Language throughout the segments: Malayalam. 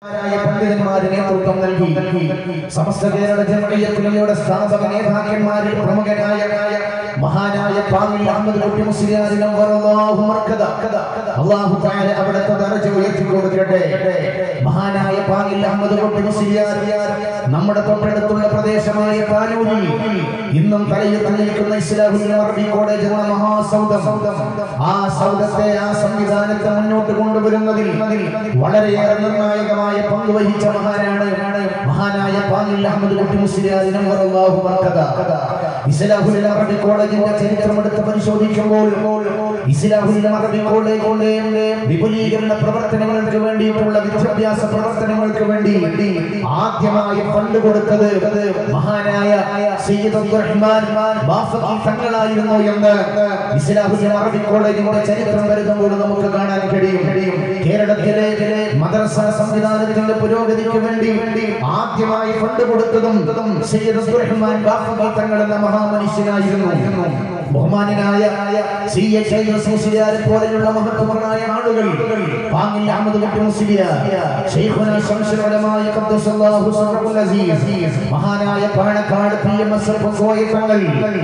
ായ പണ്ഡിതന്മാര് നേതൃത്വം നൽകി സമസ്ത കേരള ജനകീയത്തിലയുടെ സ്ഥാപക നേതാക്കന്മാരിൽ പ്രമുഖനായ മഹാനായ പാങ്ങിൽ അഹമ്മദ് കുട്ടി മുസ്ലിയാരിനും വറല്ലാഹു മർക്കദ. അല്ലാഹു തആല അവിടുത്തെ ദർജ ഉയർത്തി കൊടുക്കട്ടെ മഹാനായ പാങ്ങിൽ അഹമ്മദ് കുട്ടി മുസ്ലിയാർ നമ്മുടെ തൊട്ടടുത്തുള്ള പ്രദേശമായ താനൂരിൽ ഇന്നും തലയുയർത്തി നിൽക്കുന്ന ഇസ്ലാഹുൽ അറബി കോളേജ് എന്ന മഹാസൗധം ആ സൗധത്തെ ആ സംവിധാനത്തെ മുന്നോട്ട് കൊണ്ടുവരുന്നതിൽ വളരെയേറെ നിർണായകമായ പങ്ക് വഹിച്ച മഹാനാണ് മഹാനായ പാങ്ങിൽ അഹമ്മദ് കുട്ടി മുസ്ലിയാരിനും വറല്ലാഹു ബർക്കത. ഇസ്ലാഹുൽ അറബി കോളേജിന്റെ ചരിത്രം എടുത്ത് പരിശോധിക്കുമ്പോൾ ഇസ്ലാഹുൽ അറബി കോളേജിന്റെ വിപുലീകരണ പ്രവർത്തനങ്ങൾക്ക് വേണ്ടിയിട്ടുള്ള വിദ്യാഭ്യാസ പ്രവർത്തനങ്ങൾക്ക് വേണ്ടി ആദ്യമായി ഫണ്ട് കൊടുത്തത് മഹാനായ സയ്യിദ് അബ്ദുറഹ്മാൻ ബാഫഖി തങ്ങളായിരുന്നു എന്ന് ഇസ്ലാഹുൽ അറബി കോളേജിന്റെ ചരിത്രം വരുത്തുമ്പോൾ നമുക്ക് കാണാൻ കഴിയും കേരളത്തിലെ മദ്രസ സംവിധാനത്തിന്റെ പുരോഗതിക്ക് വേണ്ടി ആദ്യമായി ഫണ്ട് കൊടുത്തതും സയ്യിദ് അബ്ദുറഹ്മാൻ ബാഫഖി തങ്ങൾ എന്ന മഹാമനുഷ്യനായിരുന്നു ബഹുമാനനായ സി എച്ച് ഐ എസ് മുസ്ലിയാരെ പോലെയുള്ള മഹത്വമായ ആളുകൾ പാങ്ങിൽ അഹമ്മദ് കുട്ടി മുസ്ലിയാർ ശൈഖുന ശംസുൽ ഉലമായ ഖദ്ദസല്ലാഹു സിർറുൽ അസീസ് മഹാനായ Panakkad P M S Koya Thangal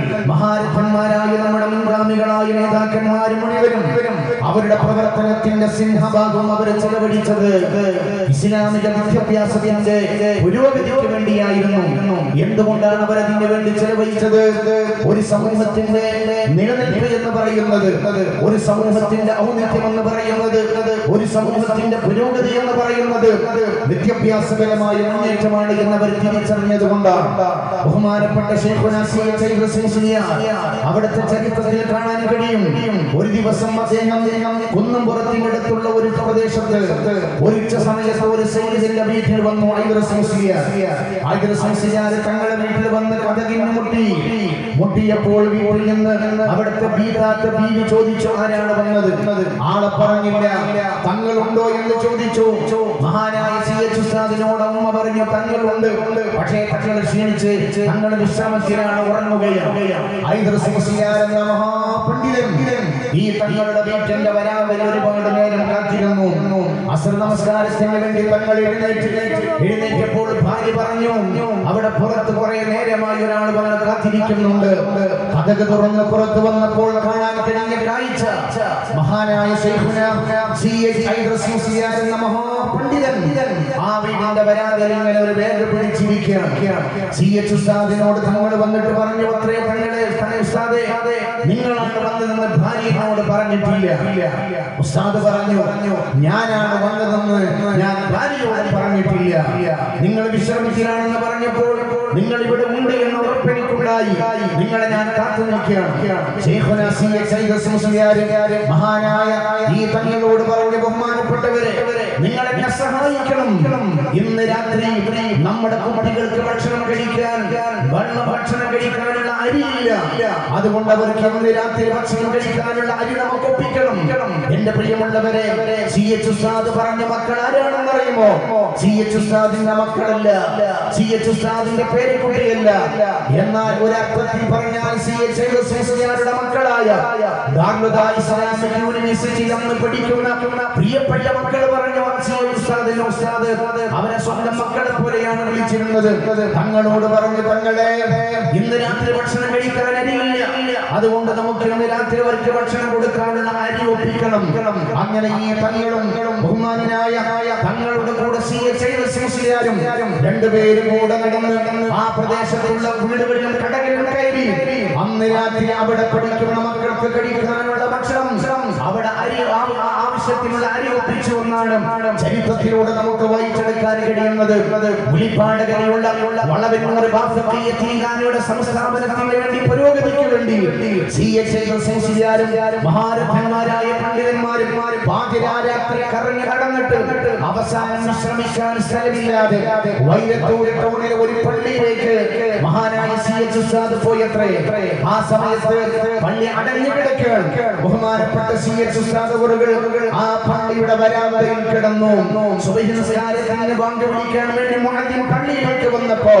മഹാരഥന്മാരായ നമ്മുടെ മുൻഗാമികളായ നേതാക്കന്മാർ മുഴുവനും അവരുടെ പ്രവർത്തനത്തിന്റെ സിംഹഭാഗം അവർ ചെലവഴിച്ചത് ഇസ്ലാമിക വിദ്യാഭ്യാസത്തിന്റെ പുരോഗതിക്ക് വേണ്ടിയായിരുന്നു എന്തുകൊണ്ടാണ് അവർ അതിന് വേണ്ടി ചെലവഴിച്ചത് ഒരു സമൂഹത്തിന്റെ നിലനിൽപ്പ് എന്ന് പറയുന്നത് ഒരു സമൂഹത്തിന്റെ ഔന്നിത്യം എന്ന് പറയുന്നത് ഒരു സമൂഹത്തിന്റെ പുരോഗതി എന്ന് പറയുന്നത് വിദ്യാഭ്യാസപരമായ മുന്നേറ്റമാണ് എന്നവർ തിരിച്ചറിഞ്ഞത് കൊണ്ടാണ് ബഹുമാനപ്പെട്ട ശൈഖുന സി എച്ച് ഐ റസൂലിയാർ അവിടുത്തെ ചരിത്രത്തിൽ കാണാൻ കഴിയും ഒരു ദിവസം അദ്ദേഹം കുന്നും പുറത്തിനടുത്തുള്ള ഒരു പ്രദേശത്ത് ഒരു ഉച്ച സമയത്ത് ഒരു സൈനികന്റെ വീട്ടിൽ വന്നു ഐദ്രസംസിയാർ ഐദ്രസംസിയാർ തങ്ങളുടെ വീട്ടിൽ വന്ന് കഥകിന് മുട്ടി മുട്ടിയപ്പോൾ വീട്ടിൽ നിന്ന് അവിടുത്തെ ബീതാത്ത ബീവി ചോദിച്ചു ആരാണ് വന്നത് ആളെ പറഞ്ഞില്ല തങ്ങളുണ്ടോ എന്ന് ചോദിച്ചു മഹാനായ സി എച്ച് ഉസ്താദിനോട് അമ്മ പറഞ്ഞു തങ്ങളുണ്ട് പക്ഷേ തങ്ങൾ ക്ഷീണിച്ച് തങ്ങൾ വിശ്രമത്തിലാണ് ഉറങ്ങുകയാണ് ഐദ്രസംസിയാർ എന്ന മഹാപണ്ഡിതൻ ഈ തങ്ങളുടെ വീട്ടിന്റെ വരാവൽ ഒരുപാട് നേരം കാത്തിരുന്നു അസർ നമസ്കാരത്തിന് വേണ്ടി തങ്ങൾ എഴുന്നേറ്റ് എഴുന്നേറ്റപ്പോൾ ഭാര്യ പറഞ്ഞു അവിടെ പുറത്ത് കുറെ നേരമായി ഒരാൾ വന്ന് കാത്തിരിക്കുന്നുണ്ട് കഥക് തുറന്ന് പുറത്ത് വന്നപ്പോൾ കാണാൻ കഴിഞ്ഞ കാഴ്ച മഹാനായ ശൈഖുന സി എച്ച് ഐദ്രസിയാർ എന്ന മഹാപണ്ഡിതൻ ആ വീടിന്റെ വരാതിൽ ഇങ്ങനെ ഒരു ബാഗ് പിടിച്ചിരിക്കുകയാണ് സി എച്ച് ഉസ്താദിനോട് തങ്ങൾ വന്നിട്ട് പറഞ്ഞു അത്രേ തങ്ങളെ ഉസ്താദെ നിങ്ങളാണ് വന്നതെന്ന് ഭാര്യയോട് പറഞ്ഞിട്ടില്ല ഉസ്താദ് പറഞ്ഞു ഞാനാണ് വന്നതെന്ന് ഞാൻ ഭാര്യയോട് പറഞ്ഞിട്ടില്ല നിങ്ങൾ വിശ്രമിക്കലാണെന്ന് പറഞ്ഞപ്പോൾ നിങ്ങൾ ഇവിടെ ഉണ്ട് എന്ന് ഉറപ്പെനിക്കുണ്ടായി നിങ്ങളെ ഞാൻ കാത്തു നിൽക്കുകയാണ് ശൈഖുന സി എച്ച് ഐദസ് മുസ്ലിയാര് മഹാനായ ഈ തങ്ങളോട് പറഞ്ഞു ബഹുമാനപ്പെട്ടവരെ നിങ്ങൾ എന്നെ സഹായിക്കണം ഇന്ന് രാത്രി നമ്മുടെ കുട്ടികൾക്ക് ഭക്ഷണം കഴിക്കാൻ വെള്ള ഭക്ഷണം കഴിക്കാനുള്ള അരിയില്ല അതുകൊണ്ട് അവർക്ക് ഇന്ന് രാത്രി ഭക്ഷണം കഴിക്കാനുള്ള അരി നമുക്ക് ഒപ്പിക്കണം എന്റെ പ്രിയമുള്ളവരെ സി എച്ച് ഉസ്താദ് പറഞ്ഞ മക്കൾ ആരാണെന്ന് അറിയുമോ സി എച്ച് ഉസ്താദിന്റെ മക്കളല്ല സി എച്ച് ഉസ്താദിന്റെ പേരക്കുട്ടിയല്ല എന്നാൽ ഒരർത്ഥത്തിൽ പറഞ്ഞാൽ സി എച്ച് ഐദസ്യാരുടെ മക്കളായ ദാർലുദാ ഇസ്ലാമിക് യൂണിവേഴ്സിറ്റിയിൽ അന്ന് പഠിക്കുന്ന പ്രിയപ്പെട്ട മക്കൾ പറഞ്ഞു സി എച്ച് ഉസ്താദിന്റെ ഉസ്താദ് അവരെ സ്വന്തം മക്കളെ പോലെയാണ് വിളിച്ചിരുന്നത് തങ്ങളോട് പറഞ്ഞു തങ്ങളെ ഇന്ന് രാത്രി ഭക്ഷണം കഴിക്കാൻ അരിയില്ല അതുകൊണ്ട് നമുക്ക് ഇന്ന് രാത്രി അവർക്ക് ഭക്ഷണം കൊടുക്കാനുള്ള അരി ഒപ്പിക്കണം അങ്ങനെ ഈ തങ്ങളും ബഹുമാനായ തങ്ങളുടെ കൂടെ സി എച്ച് ഐ രണ്ടുപേരും കൂടെ നടന്ന് ആ പ്രദേശത്തുള്ള വീടുകളിലും കടകളിലും കയറി അന്ന് രാത്രി അവിടെ പഠിക്കുന്ന മക്കൾക്ക് കഴിക്കാനുള്ള ഭക്ഷണം അവിടെ അരി ആ- ആ- ആവശ്യത്തിനുള്ള അരി ഒപ്പിച്ചു എന്നാണ് ചരിത്രത്തിലൂടെ നമുക്ക് വായിച്ചെടുക്കാൻ കഴിയുന്നത് ഉലിപ്പാടകരയുള്ള വളവന്നൂർ ബാഫിയുടെ സംസ്ഥാപനത്തിന് വേണ്ടി പുരോഗതിക്ക് വേണ്ടി സി എച്ച് ഐ മഹാരഥന്മാരായ പണ്ഡിതന്മാരും പാതിരാരാത്രി കറങ്ങി കടന്നിട്ട് അവസാനം വിശ്രമിക്കാൻ സ്ഥലമില്ലാതെ വൈരത്തൂർ ടൗണിലെ ഒരു പള്ളിയിലേക്ക് മഹാനായ സി എച്ച് ഉസ്താദ് പോയത്രേ ആ സമയത്ത് പള്ളി അടഞ്ഞു കിടക്കുകയാണ് ബഹുമാനപ്പെട്ട സി എച്ച് ഉസ്താദ് അവറുകൾ ആ പള്ളിയുടെ വരാന്തയിൽ കിടന്നു സുബഹി നിസ്കാരത്തിന് ബാങ്ക് വിളിക്കാൻ വേണ്ടി മുഅദ്ദിൻ പള്ളിയിലേക്ക് വന്നപ്പോ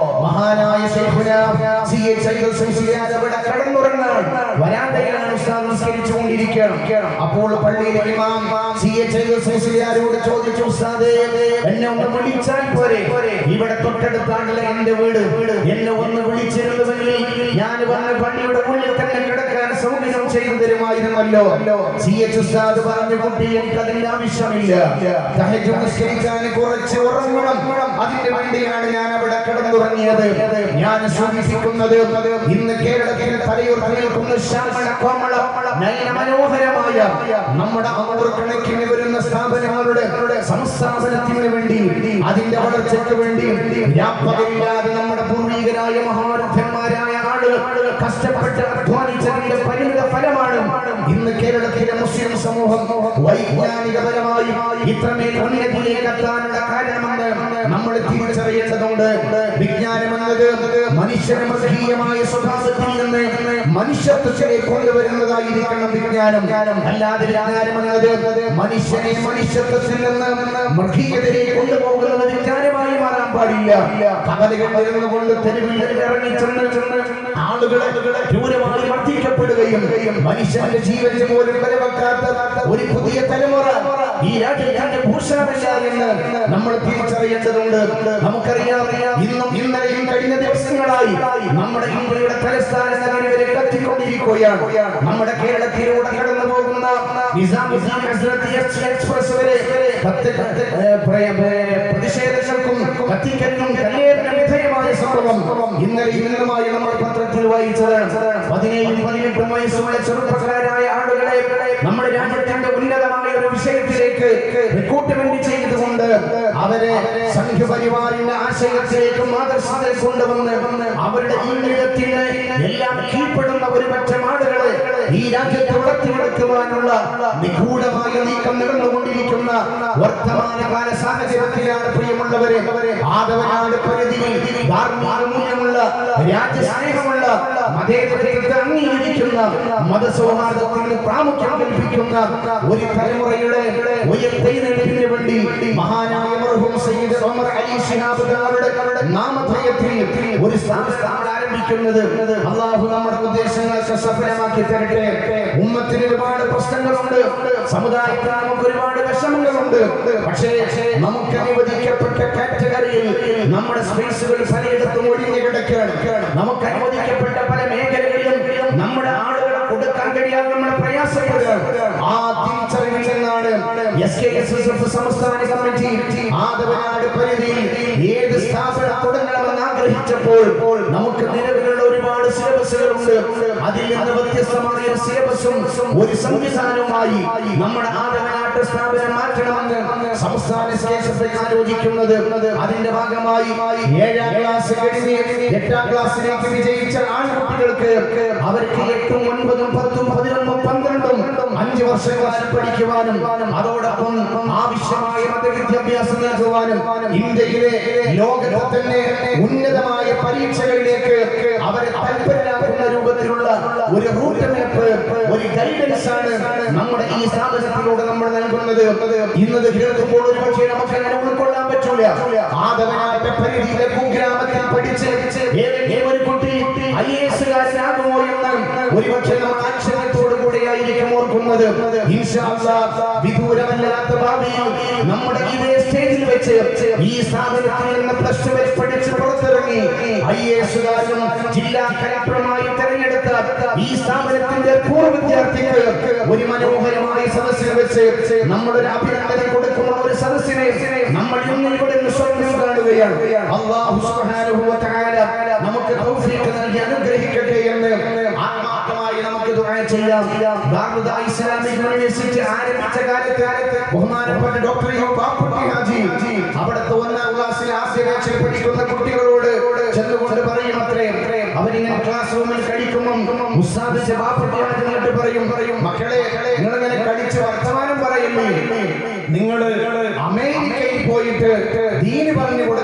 മഹാനായ ശൈഖുന സി എച്ച് സയ്യിദ് സുൽസിയാർ അവിടെ കിടന്നുറങ്ങാൻ വരാന്തയിലാണ് ഉസ്താദ് നിസ്കരിച്ചു കൊണ്ടിരിക്കുകയാണ് അപ്പോൾ പള്ളിയിലെ ഇമാം സി എച്ച് സയ്യിദ് സുൽസിയാരോട് ചോദിച്ചു ഉസ്താദേ എന്നെ ഒന്ന് വിളിച്ചാൽ പോരെ ഇവിടെ തൊട്ടടുത്താണല്ലോ എന്റെ വീട് എന്നെ ഒന്ന് വിളിച്ചിരുന്നുവെങ്കിൽ ഞാൻ വന്ന് പള്ളിയുടെ ഉള്ളിൽ തന്നെ കിടക്കാൻ സൗകര്യം ചെയ്തു തരുമായിരുന്നല്ലോ സി എച്ച് ഉസ്താദ് പറഞ്ഞു കുട്ടി എനിക്ക് അതിന്റെ ആവശ്യമില്ല തഹജ്ജുദ് നിസ്കരിക്കാൻ കുറച്ച് ഉറങ്ങണം അതിന് വേണ്ടിയാണ് ഞാൻ അവിടെ കിടന്നുറങ്ങിയത് ഞാൻ സൂചിപ്പിക്കുന്നത് ഇന്ന് കേരളത്തിൽ തലയുർത്തി നിൽക്കുന്ന ശ്യാമള കോമള നയന മനോഹരമായ നമ്മുടെ ആയിരക്കണക്കിന് വരുന്ന സ്ഥാപനങ്ങളുടെ സംസ്ഥാപനത്തിന് വേണ്ടി അതിന്റെ വളർച്ചയ്ക്ക് വേണ്ടി വ്യാപകമില്ലാതെ നമ്മുടെ പൂർവികരായ മഹാരഥന്മാരായ ആളുകൾ കഷ്ടപ്പെട്ട് അധ്വാനിച്ചതിന്റെ പരിണിത ഫലമാണ് ഇന്ന് കേരളത്തിലെ മുസ്ലിം സമൂഹം വൈജ്ഞാനികപരമായി ഇത്രമേൽ ഉന്നതിയിലേക്ക് എത്താനുള്ള കാരണമെന്ന് നമ്മൾ തിരിച്ചറിയേണ്ടതുണ്ട് വിജ്ഞാനം എന്നത് മനുഷ്യന് മൃഗീയമായ സ്വഭാവത്തിൽ നിന്ന് മനുഷ്യത്വത്തിലേക്ക് കൊണ്ടുവരുന്നതായിരിക്കണം വിജ്ഞാനം അല്ലാതെ വിജ്ഞാനം എന്നത് മനുഷ്യനെ മനുഷ്യത്വത്തിൽ നിന്ന് മൃഗീയതയിലേക്ക് കൊണ്ടുപോകുന്നത് വിജ്ഞാനമായി മാറാൻ പാടില്ല കവലകൾ വരുന്നുകൊണ്ട് തെരുവിൽ ഇറങ്ങി ചെന്ന് ചെന്ന് ആളുകളെ ക്രൂരമായി മർദ്ദിക്കപ്പെടുകയും മനുഷ്യന്റെ ജീവന് പോലും വിലവെക്കാത്ത ഒരു പുതിയ തലമുറ ഈ രാജ്യത്തിന്റെ ഭൂഷണമല്ല എന്ന് നമ്മൾ തിരിച്ചറിയേണ്ടതുണ്ട് നമുക്കറിയാം ഇന്നും ഇന്നലെയും കഴിഞ്ഞ ദിവസങ്ങളായി നമ്മുടെ ഇന്ത്യയുടെ തലസ്ഥാന നഗരി വരെ കത്തിക്കൊണ്ടിരിക്കുകയാണ് നമ്മുടെ കേരളത്തിലൂടെ കടന്നു പോകുന്ന നിസാമുദ്ദീൻ ഹസ്രത്ത് എക്സ്പ്രസ് വരെ കത്ത് കത്ത് ഏ, പ്ര- ഏ, പ്രതിഷേധങ്ങൾക്കും കത്തിക്കലിനും കല്ലേറിനും വിധേയമായ സംഭവം ഇന്നലെ ഇന്നലുമായി നമ്മൾ പത്രത്തിൽ വായിച്ചതാണ് പതിനേഴും പതിനെട്ടും വയസ്സുള്ള ചെറുപ്പക്കാരായ ആളുകളെ നമ്മുടെ രാജ്യത്തിന്റെ ഉന്നതമായ ഒരു വിഷയത്തിലേക്ക് റിക്രൂട്ട്മെന്റ് ചെയ്തുകൊണ്ട് അവരെ സംഘപരിവാറിന്റെ ആശയത്തിലേക്കും ആദർശത്തിലേക്ക് കൊണ്ടുവന്ന് അവരുടെ ജീവിതത്തിന് എല്ലാം കീഴ്പ്പെടുന്ന ഒരു പറ്റം ആളുകളെ ഈ രാജ്യത്ത് വളർത്തിയെടുക്കുവാനുള്ള നിഗൂഢമായ നീക്കം നടന്നുകൊണ്ടിരിക്കുന്ന വർത്തമാനകാല സാഹചര്യത്തിലാണ് പ്രിയമുള്ളവരെ ആദവനാട് പരിധിയിൽ ധാർമ്മിക മൂല്യമുള്ള രാജ്യസ്നേഹമുള്ള മതേതരത്തെ അംഗീകരിക്കുന്ന മതസൗഹാർദ്ദത്തിന് പ്രാമുഖ്യം കൽപ്പിക്കുന്ന ഒരു തലമുറയുടെ ഉയർത്തെഴുന്നേൽപ്പിന് വേണ്ടി മഹാനായ മർഹൂം സയ്യിദ് ഉമർ അലി ശിഹാബ് തങ്ങളുടെ നാമധേയത്തിൽ ഒരു സ്ഥാപനം ആരംഭിക്കുന്നത് അള്ളാഹു നമ്മുടെ ഉദ്ദേശങ്ങൾക്ക് സഫലമാക്കി തരട്ടെ ഉമ്മത്തിന് ഒരുപാട് പ്രശ്നങ്ങളുണ്ട് സമുദായത്തിൽ നമുക്ക് ഒരുപാട് വിഷമങ്ങളുണ്ട് പക്ഷേ നമുക്ക് അനുവദിക്കപ്പെട്ട കാറ്റഗറിയിൽ നമ്മുടെ സ്പേസുകൾ പലയിടത്തും ഒഴിഞ്ഞു കിടക്കുകയാണ് നമുക്ക് അനുവദിക്കപ്പെട്ട പല മേഖലകളിലും നമ്മുടെ ആളുകളെ കൊടുക്കാൻ കഴിയാതെ നമ്മൾ പ്രയാസപ്പെടുകയാണ് ആ തിരിച്ചറിവിൽ നിന്നാണ് S K S S F സംസ്ഥാന കമ്മിറ്റി ആദവനാട് പരിധിയിൽ ഏത് സ്ഥാപനം തുടങ്ങണമെന്ന് ആഗ്രഹിച്ചപ്പോൾ നമുക്ക് നിലവിലുള്ള ഒരുപാട് സിലബസുകളുണ്ട് അതിൽ നിന്ന് വ്യത്യസ്തമായ ഒരു സിലബസും ഒരു സംവിധാനവുമായി നമ്മുടെ ആദവനാട്ട് സ്ഥാപനം മാറ്റണമെന്ന് സംസ്ഥാന ശേഷത്തെ ആലോചിക്കുന്നത് അതിന്റെ ഭാഗമായി ഏഴാം ക്ലാസ് കഴിഞ്ഞ് എട്ടാം ക്ലാസ്സിലേക്ക് വിജയിച്ച ആൺകുട്ടികൾക്ക് അവർക്ക് എട്ടും ഒൻപതും പത്തും പതിനൊന്നും പന്ത്രണ്ടും അഞ്ച് വർഷക്കാലം പഠിക്കുവാനും അതോടൊപ്പം ആവശ്യമായ മതവിദ്യാഭ്യാസം നൽകുവാനും ഇന്ത്യയിലെ ലോകത്തെ തന്നെ ഉന്നതമായ പരീക്ഷകളിലേക്ക് അവരെ താല്പര്യരാക്കുന്ന രൂപത്തിലുള്ള ഒരു റൂട്ട് മാപ്പ് ഒരു ഗൈഡൻസ് ആണ് നമ്മുടെ ഈ സ്ഥാപനത്തിലൂടെ നമ്മൾ നൽകുന്നത് ഇന്നത് കേൾക്കുമ്പോൾ ഒരു പക്ഷേ നമുക്ക് അങ്ങനെ ഉൾക്കൊള്ളാൻ പറ്റൂല ആദവനായ പരിധിയിലെ കുഗ്രാമത്തിൽ പഠിച്ച് ഏതെങ്കിലും ഒരു കുട്ടി ഐ എസ് കാരനാകുമോ എന്ന് ഒരുപക്ഷെ നമ്മൾ ആക്ഷേപത്തോടു കൂടിയായിരിക്കും ഓർക്കുന്നത് ഇൻഷാ അല്ലാഹ് വിദൂരമല്ലാത്ത ഭാവിയിൽ നമ്മുടെ ഇതേ സ്റ്റേജിൽ വെച്ച് ഈ സ്ഥാപനത്തിൽ നിന്ന് പ്ലസ് ടു വരെ പഠിച്ച് പുറത്തിറങ്ങി ഐ എസ് കാരനും ജില്ലാ കലക്ടറുമായി തെരഞ്ഞെടുത്ത ഈ സ്ഥാപനത്തിന്റെ പൂർവ്വ വിദ്യാർത്ഥിക്ക് ഒരു മനോഹരമായ സദസ്സിൽ വെച്ച് നമ്മളൊരു അഭിനന്ദനം കൊടുക്കുന്ന ഒരു സദസ്സിനെ നമ്മൾ ഇന്ന് ഇവിടെ നിന്ന് സ്വപ്നം കാണുകയാണ് അള്ളാഹു സുബ്ഹാനഹു വ തആല നമുക്ക് തൗഫീഖ് നൽകി അനുഗ്രഹിക്കട്ടെ എന്ന് ആത്മാർത്ഥമായി നമുക്ക് ദുആ ചെയ്യാം ദാറുൽ ഇസ്ലാമിക് യൂണിവേഴ്സിറ്റി ആരംഭിച്ച കാലത്ത് ബഹുമാനപ്പെട്ട ഡോക്ടർ യു ബാപ്പുട്ടി ഹാജി അവിടുത്തെ ഒന്നാം ക്ലാസ്സിൽ ആദ്യ ബാച്ചിൽ പഠിക്കുന്ന കുട്ടികളോട് ചെന്നുകൊണ്ട് പറയും അത്രേ അവരിങ്ങനെ ക്ലാസ് റൂമിൽ കഴിക്കുമ്പോൾ ഉസ്താദ് ബാപ്പുട്ടി ഹാജി എന്നിട്ട് പറയും പറയും മക്കളെ നിങ്ങളിങ്ങനെ കഴിച്ച് വർത്തമാനം പറയുന്നു നിങ്ങൾ അമേരിക്കയിൽ പോയിട്ട് ദീന് പറഞ്ഞു കൊടുക്കേണ്ട ആളുകൾ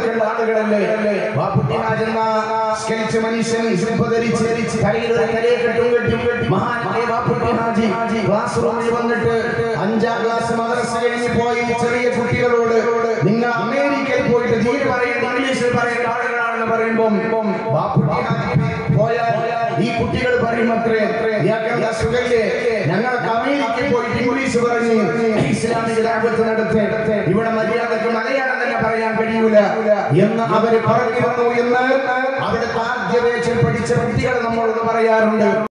ആളുകളല്ലേ ബാപ്പുട്ടി ഹാജ് എന്ന സ്കെൽറ്റ് മനുഷ്യൻ ജുബ്ബ ധരിച്ച് കയ്യിൽ ഒരു കരയെക്കെട്ടും കെട്ടും മഹാനായ ബാപ്പുട്ടി ഹാജി ക്ലാസ് റൂമിൽ വന്നിട്ട് അഞ്ചാം ക്ലാസ് മദ്രസ കഴിഞ്ഞ് പോയി ചെറിയ കുട്ടികളോട് നിങ്ങൾ അമേരിക്കയിൽ പോയിട്ട് ദീന് പറയേണ്ട ഇംഗ്ലീഷിൽ പറയേണ്ട ആളുകളാണെന്ന് പറയുമ്പോൾ ബാപ്പുട്ടി ഹാജി പോയാൽ ഈ കുട്ടികൾ പറയും അത്രേ ഇയാൾക്കെന്താ സുഖല്ലേ ഞങ്ങൾക്ക് അമേരിക്കയിൽ പോയിട്ട് ഇംഗ്ലീഷ് പറഞ്ഞ് ഇസ്ലാമിക ദഅവത്ത് നടത്തി ഇവിടെ മര്യാദക്ക് മലയാളം തന്നെ പറയാൻ കഴിയൂല എന്ന് അവര് പറഞ്ഞിരുന്നു എന്ന് അവിടുത്തെ ആദ്യ വേച്ചിൽ പഠിച്ച കുട്ടികൾ നമ്മളോട് പറയാറുണ്ട്